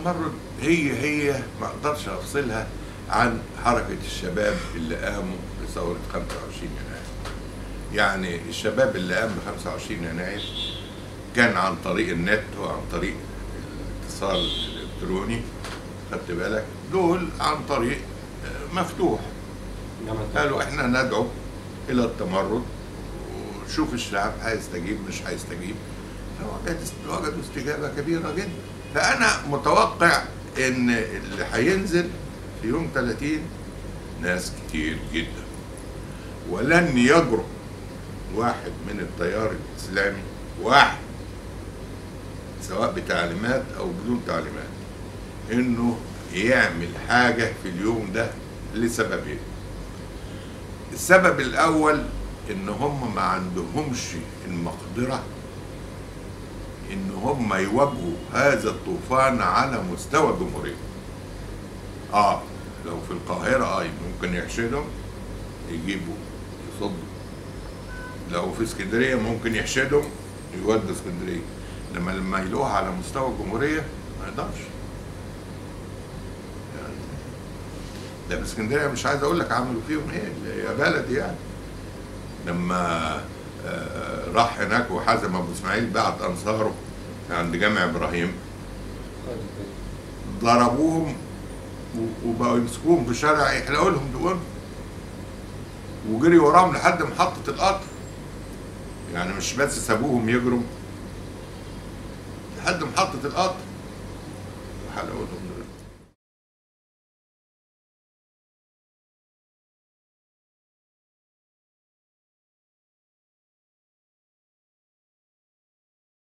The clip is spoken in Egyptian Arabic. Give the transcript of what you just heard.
التمرد هي هي ما اقدرش افصلها عن حركه الشباب اللي قاموا بثوره 25 يناير. يعني الشباب اللي قام ب 25 يناير كان عن طريق النت وعن طريق الاتصال الالكتروني خدت بالك دول عن طريق آه، مفتوح قالوا احنا ندعو الى التمرد وشوف الشعب هيستجيب مش هيستجيب فوجدوا وجدوا استجابه كبيره جدا فانا متوقع ان اللي هينزل في يوم 30 ناس كتير جدا ولن يجرؤ واحد من التيار الاسلامي واحد سواء بتعليمات او بدون تعليمات انه يعمل حاجه في اليوم ده لسببين السبب الاول ان هم ما عندهمش المقدره ان هم يواجهوا هذا الطوفان على مستوى الجمهوريه اه لو في القاهره اه ممكن يحشدهم يجيبوا يصدوا لو في اسكندريه ممكن يحشدهم يودوا اسكندريه لما لما يلاقوها على مستوى الجمهوريه ما يقدرش يعني ده في اسكندريه مش عايز اقول لك عملوا فيهم ايه يا بلدي يعني لما آه، راح هناك وحزم ابو اسماعيل بعت انصاره عند جامع ابراهيم ضربوهم و- وبقوا يمسكوهم في الشارع يحلقوا لهم دقون وجري وراهم لحد محطة القطر يعني مش بس سابوهم يجروا لحد محطة القطر وحلقوا لهم